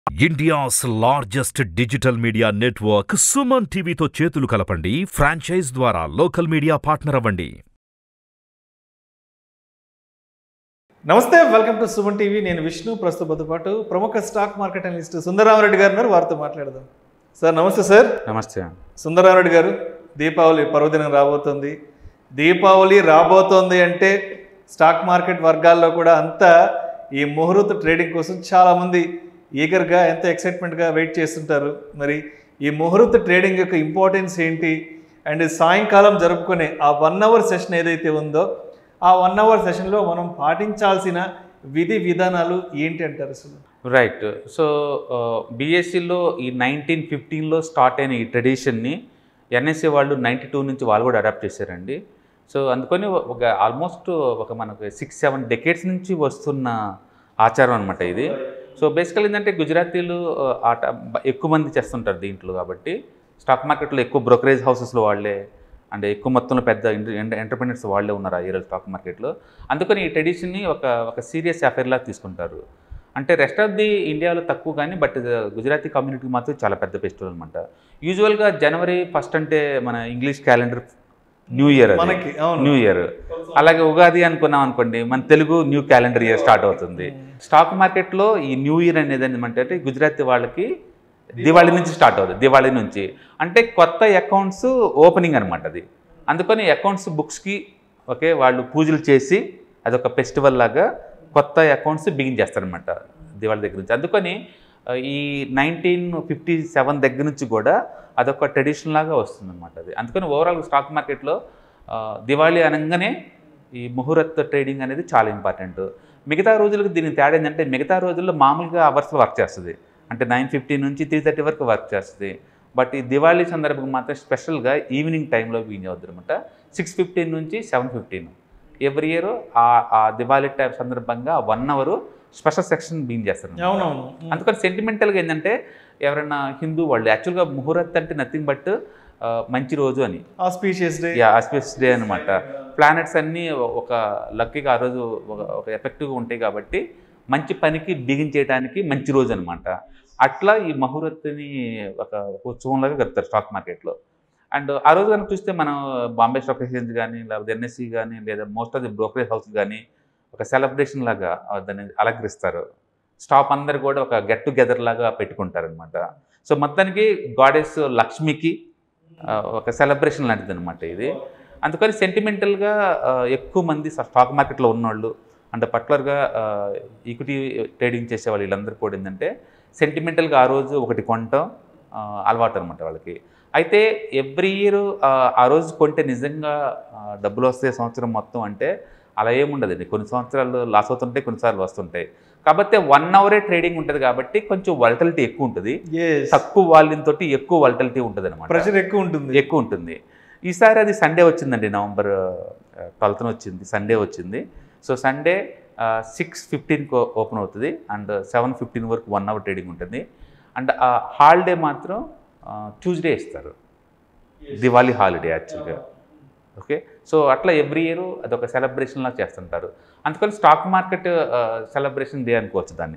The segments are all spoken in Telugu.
India's largest digital media network Suman టీవీతో చేతులు కలపండి ఫ్రాంచైజ్ ద్వారా లోకల్ మీడియా పార్ట్నర్ అవ్వండి నమస్తే వెల్కమ్ టు సుమన్ టీవీ నేను విష్ణు ప్రస్తుతంతో పాటు ప్రముఖ స్టాక్ మార్కెట్ అనలిస్ట్ సుందరరామరెడ్డి గారు ఉన్నారు వారితో మాట్లాడదాం సార్ నమస్తే సార్ నమస్తే సుందరరామరెడ్డి గారు దీపావళి పర్వదినం రాబోతుంది దీపావళి రాబోతోంది అంటే స్టాక్ మార్కెట్ వర్గాల్లో కూడా అంతా ఈ ముహూర్త ట్రేడింగ్ కోసం చాలామంది ఈగర్గా ఎంత ఎక్సైట్మెంట్గా వెయిట్ చేస్తుంటారు మరి ఈ ముహూర్త ట్రేడింగ్ యొక్క ఇంపార్టెన్స్ ఏంటి అండ్ సాయంకాలం జరుపుకునే ఆ వన్ అవర్ సెషన్ ఏదైతే ఉందో ఆ వన్ అవర్ సెషన్లో మనం పాటించాల్సిన విధి విధానాలు ఏంటి అంటారు అసలు రైట్ సో బీఎస్సీలో ఈ నైన్టీన్ ఫిఫ్టీన్లో స్టార్ట్ అయిన ఈ ట్రెడిషన్ని ఎన్ఎస్సీ వాళ్ళు నైంటీ టూ నుంచి వాళ్ళు కూడా అడాప్ట్ చేశారండి సో అందుకని ఒక ఆల్మోస్ట్ ఒక మనకు సిక్స్ సెవెన్ డెకేట్స్ నుంచి వస్తున్న ఆచారం అనమాట ఇది సో బేసికల్ ఏంటంటే గుజరాతీలు ఆ, ఆట బ- ఎక్కువ మంది చేస్తుంటారు దీంట్లో కాబట్టి స్టాక్ మార్కెట్లో ఎక్కువ బ్రోకరేజ్ హౌసెస్లో వాళ్ళే అంటే ఎక్కువ మొత్తంలో పెద్ద ఎంటర్ప్రినర్స్ వాళ్ళే ఉన్నారు ఆ ఏరియా స్టాక్ మార్కెట్లో అందుకని ఈ ట్రెడిషన్ని ఒక ఒక సీరియస్ అఫేర్లా తీసుకుంటారు అంటే రెస్ట్ ఆఫ్ ది ఇండియాలో తక్కువ కానీ బట్ గుజరాతీ కమ్యూనిటీకి మాత్రం చాలా పెద్ద ఫెస్టివల్ అనమాట యూజువల్గా జనవరి ఫస్ట్ అంటే మన ఇంగ్లీష్ క్యాలెండర్ న్యూ ఇయర్ మనకి అవును న్యూ ఇయర్ అలాగే ఉగాది అనుకున్నాం అనుకోండి మన Telugu new calendar year start అవుతుంది స్టాక్ మార్కెట్లో ఈ న్యూ ఇయర్ అనేది ఏమంటే గుజరాతీ వాళ్ళకి దివాళీ నుంచి స్టార్ట్ అవుతుంది దివాళీ నుంచి అంటే కొత్త అకౌంట్స్ ఓపెనింగ్ అనమాట అది అందుకని అకౌంట్స్ బుక్స్కి ఓకే వాళ్ళు పూజలు చేసి అదొక ఫెస్టివల్ లాగా కొత్త అకౌంట్స్ బిగిన్ చేస్తారనమాట దివాళీ దగ్గర నుంచి అందుకని ఆ, ఈ నైన్టీన్ ఫిఫ్టీ సెవెన్ దగ్గర నుంచి కూడా అదొక ట్రెడిషన్ లాగా వస్తుందన్నమాట అది అందుకని ఓవరాల్ స్టాక్ మార్కెట్లో ఆ, దివాళీ అనగానే ఈ ముహూర్త ట్రేడింగ్ అనేది చాలా ఇంపార్టెంట్ మిగతా రోజులకు దీనికి తేడా ఏంటంటే మిగతా రోజుల్లో మామూలుగా అవర్స్లో వర్క్ చేస్తుంది అంటే నైన్ ఫిఫ్టీ నుంచి త్రీ థర్టీ వరకు వర్క్ చేస్తుంది బట్ ఈ దివాళీ సందర్భంగా మాత్రం స్పెషల్గా ఈవినింగ్ టైంలో బిగిన్ అవుతుంది అనమాట సిక్స్ ఫిఫ్టీన్ నుంచి సెవెన్ ఫిఫ్టీన్ ఎవ్రీ ఇయర్ ఆ ఆ దివాళీ టైం సందర్భంగా one hour special section begin చేస్తారు అవునవును అందుకని సెంటిమెంటల్గా ఏంటంటే ఎవరైనా హిందూ వాళ్ళు యాక్చువల్గా ముహూర్త్ అంటే నథింగ్ బట్ మంచి రోజు అని ఆస్పీషియస్ డే ఆస్పిస్ డే అనమాట ప్లానెట్స్ అన్నీ ఒక లక్కీగా ఆ రోజు ఒక ఒక ఎఫెక్టివ్గా ఉంటాయి కాబట్టి మంచి పనికి బిగిన్ చేయడానికి మంచి రోజు అనమాట అట్లా ఈ ముహూర్త్ని ఒక ఒక ఉత్సవంలాగా గడుపుతారు స్టాక్ మార్కెట్లో అండ్ ఆ రోజు కనుక చూస్తే మనం బాంబే స్టాక్ ఎక్స్చేంజ్ కానీ లేకపోతే ఎన్ఎస్సి కానీ లేదా most of the brokerage house కానీ ఒక సెలబ్రేషన్ లాగా ఆ, దాన్ని అలంకరిస్తారు స్టాప్ అందరు కూడా ఒక గెట్ టుగెదర్ లాగా పెట్టుకుంటారనమాట సో మొత్తానికి గాడెస్ లక్ష్మికి ఆ, ఒక సెలబ్రేషన్ లాంటిది అనమాట ఇది అందుకని సెంటిమెంటల్గా ఎక్కువ మంది స్టాక్ మార్కెట్లో ఉన్నవాళ్ళు అంటే పర్టికులర్గా ఈక్విటీ ట్రేడింగ్ చేసే వాళ్ళు వీళ్ళందరూ కూడా ఏంటంటే సెంటిమెంటల్గా ఆ రోజు ఒకటి కొనటం ఆ, అలవాటు అనమాట వాళ్ళకి అయితే ఎవ్రీ ఇయర్ ఆ రోజు కొంటే నిజంగా ఆ, డబ్బులు వస్తాయి సంవత్సరం మొత్తం అంటే అలా ఏముండదండి కొన్ని సంవత్సరాలు లాస్ అవుతుంటాయి కొన్నిసార్లు వస్తుంటాయి కాకపోతే వన్ అవరే ట్రేడింగ్ ఉంటుంది కాబట్టి కొంచెం వల్టలిటీ ఎక్కువ ఉంటుంది తక్కువ వాల్యూమ్ తోటి ఎక్కువ వల్టలిటీ ఉంటుంది అనమాట ప్రెషర్ ఎక్కువ ఉంటుంది ఎక్కువ ఉంటుంది ఈసారి అది సండే వచ్చిందండి నవంబర్ ట్వెల్త్న వచ్చింది సండే వచ్చింది సో సండే సిక్స్ ఫిఫ్టీన్కి ఓపెన్ అవుతుంది అండ్ సెవెన్ ఫిఫ్టీన్ వరకు వన్ అవర్ ట్రేడింగ్ ఉంటుంది అండ్ ఆ హాలిడే మాత్రం ట్యూస్డే ఇస్తారు దివాళీ హాలిడే యాక్చువల్గా ఓకే సో అట్లా ఎవ్రీ ఇయర్ అదొక సెలబ్రేషన్లా చేస్తుంటారు అందుకని స్టాక్ మార్కెట్ సెలబ్రేషన్ డే అనుకోవచ్చు దాన్ని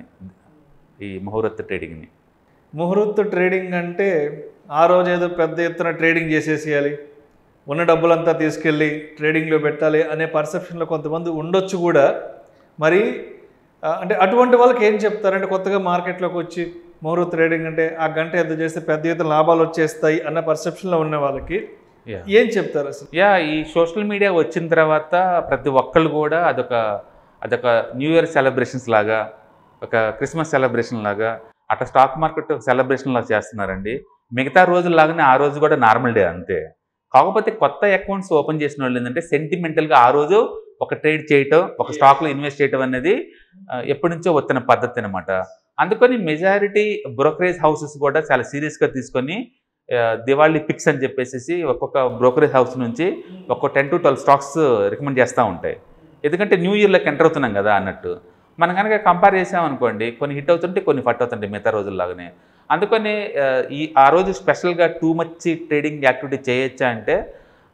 ఈ ముహూర్త ట్రేడింగ్ని ముహూర్త ట్రేడింగ్ అంటే ఆ రోజు ఏదో పెద్ద ఎత్తున ట్రేడింగ్ చేసేసేయాలి ఉన్న డబ్బులంతా తీసుకెళ్ళి ట్రేడింగ్లో పెట్టాలి అనే పర్సెప్షన్లో కొంతమంది ఉండొచ్చు కూడా మరి ఆ, అంటే అటువంటి వాళ్ళకి ఏం చెప్తారంటే కొత్తగా మార్కెట్లోకి వచ్చి ముహూర్త ట్రేడింగ్ అంటే ఆ గంట ఎంత చేస్తే పెద్ద ఎత్తున లాభాలు వచ్చేస్తాయి అన్న పర్సెప్షన్లో ఉన్న వాళ్ళకి Yeah. ఏం చెప్తారు అసలు యా ఈ సోషల్ మీడియా వచ్చిన తర్వాత ప్రతి ఒక్కళ్ళు కూడా అదొక అదొక న్యూ ఇయర్ సెలబ్రేషన్స్ లాగా ఒక క్రిస్మస్ సెలబ్రేషన్ లాగా అట్లా స్టాక్ మార్కెట్ సెలబ్రేషన్ లాగా చేస్తున్నారండి మిగతా రోజుల్లాగానే ఆ రోజు కూడా నార్మల్ డే అంతే కాకపోతే కొత్త అకౌంట్స్ ఓపెన్ చేసిన వాళ్ళు ఏంటంటే సెంటిమెంటల్గా ఆ రోజు ఒక ట్రేడ్ చేయటం ఒక స్టాక్లో ఇన్వెస్ట్ చేయటం అనేది ఆ, ఎప్పటి నుంచో వస్తున్న పద్ధతి అనమాట అందుకని మెజారిటీ బ్రోకరేజ్ హౌసెస్ కూడా చాలా సీరియస్గా తీసుకొని ఆ, దివాళీ పిక్స్ అని చెప్పేసి ఒక్కొక్క బ్రోకరేజ్ హౌస్ నుంచి ఒక్కో ten to twelve stocks recommend చేస్తూ ఉంటాయి ఎందుకంటే న్యూ ఇయర్లోకి ఎంటర్ అవుతున్నాం కదా అన్నట్టు మనం కనుక కంపేర్ చేసామనుకోండి కొన్ని హిట్ అవుతుంటే కొన్ని ఫట్ అవుతుంటాయి మిగతా రోజుల్లాగానే అందుకని ఆ, ఈ ఆ రోజు స్పెషల్గా టూ మచ్ ట్రేడింగ్ యాక్టివిటీ చేయొచ్చా అంటే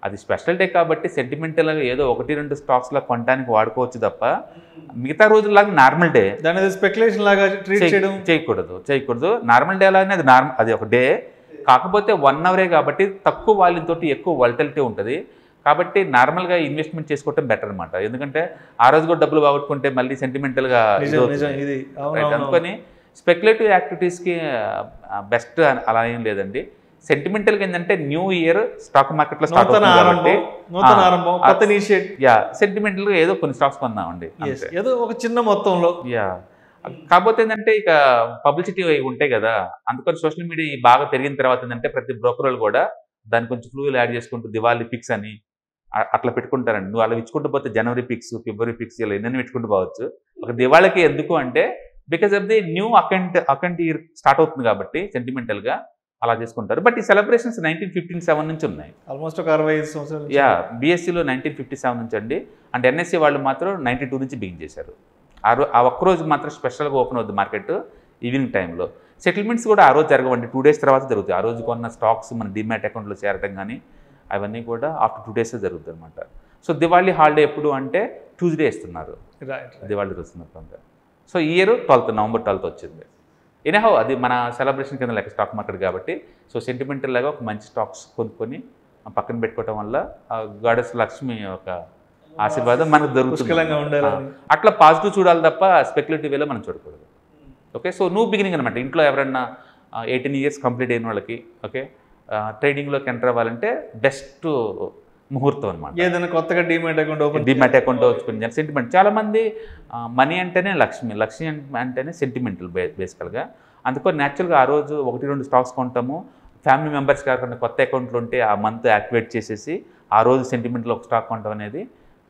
అది స్పెషల్ డే కాబట్టి సెంటిమెంటల్గా ఏదో ఒకటి రెండు స్టాక్స్లో కొనడానికి వాడుకోవచ్చు తప్ప మిగతా రోజుల్లాగా నార్మల్ డే దాని ఏదో స్పెక్యులేషన్ లాగా ట్రీట్ చేయ- చేయడం చేయకూడదు చేయకూడదు నార్మల్ డే లాగానే అది నార్మల్ అది ఒక డే కాకపోతే వన్ అవరే కాబట్టి తక్కువ వాల్యూమ్ తోటి ఎక్కువ వల్టలిటీ ఉంటుంది కాబట్టి నార్మల్గా ఇన్వెస్ట్మెంట్ చేసుకోవటం బెటర్ అనమాట ఎందుకంటే ఆ రోజు కూడా డబ్బులు బాగొట్టుకుంటే మళ్ళీ సెంటిమెంటల్గా నిజం నిజం ఇది అవును, అవును, అవును. అనుకొని స్పెక్యులేటివ్ యాక్టివిటీస్కి బెస్ట్ అలా ఏం లేదండి సెంటిమెంటల్గా ఏంటంటే న్యూ ఇయర్ స్టాక్ మార్కెట్లో స్టార్ట్ నూతన అవుతుంది ఆరంభం కాబట్టి నూతన ఆ, ఆరంభం ఆ, కొత్త ఇనిషియేట్ యా సెంటిమెంటల్గా ఏదో కొన్ని స్టాక్స్ కొందామండి ఎస్ అంతే. ఏదో ఒక చిన్న మొత్తంలో యా కాకపోతే ఏంటంటే ఇక పబ్లిసిటీ ఉంటాయి కదా అందుకని సోషల్ మీడియా బాగా పెరిగిన తర్వాత ఏంటంటే ప్రతి బ్రోకర్ వాళ్ళు కూడా దాని కొంచెం ఫ్లూలు యాడ్ చేసుకుంటూ దివాళీ పిక్స్ అని అ- అట్లా పెట్టుకుంటారండి నువ్వు అలా ఇచ్చుకుంటూ పోతే జనవరి పిక్స్ ఫిబ్రవరి పిక్స్ ఇలా ఎన్ని పెట్టుకుంటూ పోవచ్చు ఒక దివాళీకి ఎందుకు అంటే because of the new account account year start అవుతుంది కాబట్టి సెంటిమెంటల్గా అలా చేసుకుంటారు బట్ ఈ సెలబ్రేషన్స్ నైన్టీన్ ఫిఫ్టీన్ సెవెన్ నుంచి ఉన్నాయి ఆల్మోస్ట్ ఒక అరవై ఐదు సంవత్సరాలు యా బీఎస్సీలో నైన్టీన్ ఫిఫ్టీ సెవెన్ నుంచి అండి అండ్ ఎన్ఎస్సీ వాళ్ళు మాత్రం నైంటీ టూ నుంచి బిగిన్ చేశారు ఆ రో ఆ ఒక్కరోజు మాత్రం స్పెషల్గా ఓపెన్ అవుతుంది మార్కెట్ ఈవినింగ్ టైంలో సెటిల్మెంట్స్ కూడా ఆ రోజు జరగవండి టూ డేస్ తర్వాత జరుగుతాయి ఆ రోజు కొన్న స్టాక్స్ మన డిమాట్ అకౌంట్లో చేరటం కానీ అవన్నీ కూడా ఆఫ్టర్ టూ డేస్ జరుగుతుంది అనమాట సో దివాళీ హాలిడే ఎప్పుడు అంటే ట్యూస్డే ఇస్తున్నారు రైట్ దివాళీ రోజు సందర్భంగా సో ఈ ఇయర్ ట్వెల్త్ నవంబర్ ట్వెల్త్ వచ్చింది ఎనహో అది మన సెలబ్రేషన్ కింద లెక్క స్టాక్ మార్కెట్ కాబట్టి సో సెంటిమెంటల్ లాగా ఒక మంచి స్టాక్స్ కొనుక్కొని ఆ పక్కన పెట్టుకోవటం వల్ల గాడెస్ లక్ష్మి ఒక ఆశీర్వాదం మనకు దొరుకుతుంది పుష్కలంగా ఉండాలని. ఆ, అట్లా పాజిటివ్ చూడాలి తప్ప స్పెక్యులేటివ్ వేలో మనం చూడకూడదు ఓకే సో నువ్వు బిగినింగ్ అనమాట ఇంట్లో ఎవరన్నా ఎయిటీన్ ఇయర్స్ కంప్లీట్ అయిన వాళ్ళకి ఓకే ట్రేడింగ్లోకి ఎంటర్ అవ్వాలంటే బెస్ట్ ముహూర్తం అనమాట ఏదైనా కొత్తగా demat account open demat account open చేయాలి సెంటిమెంట్ చాలా మంది మనీ అంటేనే లక్ష్మి లక్ష్మి అం- అంటేనే సెంటిమెంటల్ బే బేసికల్గా అందుకని న్యాచురల్గా ఆ రోజు ఒకటి రెండు స్టాక్స్ కొంటాము ఫ్యామిలీ మెంబర్స్ కాకుండా కొత్త అకౌంట్లు ఉంటే ఆ మంత్ యాక్టివేట్ చేసేసి ఆ రోజు సెంటిమెంట్లో ఒక స్టాక్ కొనడం అనేది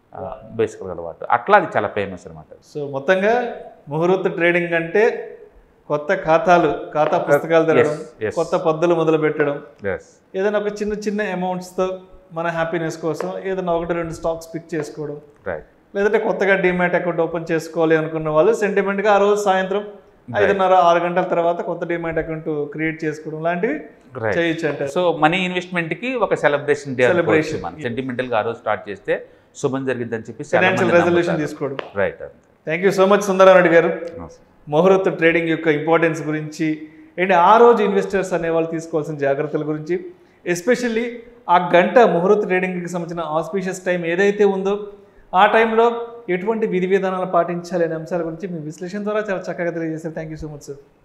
బేసికల్ అలవాటు అట్లా అది చాలా ఫేమస్ అనమాట సో మొత్తంగా ముహూర్త ట్రేడింగ్ అంటే కొత్త ఖాతాలు ఖాతా పుస్తకాలు తెరవడం Yes, yes. కొత్త పద్ధతులు మొదలు పెట్టడం ఎస్ ఏదైనా ఒక చిన్న చిన్న అమౌంట్స్తో మన హ్యాపీనెస్ కోసం ఏదైనా ఒకటి రెండు స్టాక్స్ పిక్ చేసుకోవడం రైట్ లేదంటే కొత్తగా డిమాట్ అకౌంట్ ఓపెన్ చేసుకోవాలి అనుకున్న వాళ్ళు సెంటిమెంట్గా ఆ రోజు సాయంత్రం ఐదున్నర ఆరు గంటల తర్వాత కొత్త డిమాట్ అకౌంట్ క్రియేట్ చేసుకోవడం లాంటివి రైట్ చేయొచ్చు అంటారు సో మనీ ఇన్వెస్ట్మెంట్కి ఒక సెలబ్రేషన్ డే Celebration, మనం సెంటిమెంటల్గా ఆ రోజు స్టార్ట్ చేస్తే శుభం జరిగిద్దని చెప్పి ఫైనాన్షియల్ రెజల్యూషన్ తీసుకోవడం right thank you so much Sundarareddy గారు ముహూర్త ట్రేడింగ్ యొక్క ఇంపార్టెన్స్ గురించి అండ్ ఆ రోజు ఇన్వెస్టర్స్ అనేవాళ్ళు తీసుకోవాల్సిన జాగ్రత్తల గురించి ఎస్పెషల్లీ ఆ గంట ముహూర్త ట్రేడింగ్కి సంబంధించిన ఆస్పీషియస్ టైం ఏదైతే ఉందో ఆ టైంలో ఎటువంటి విధి విధానాలు పాటించాలి అనే అంశాల గురించి మీ విశ్లేషణ ద్వారా చాలా చక్కగా తెలియజేశారు thank you so much sir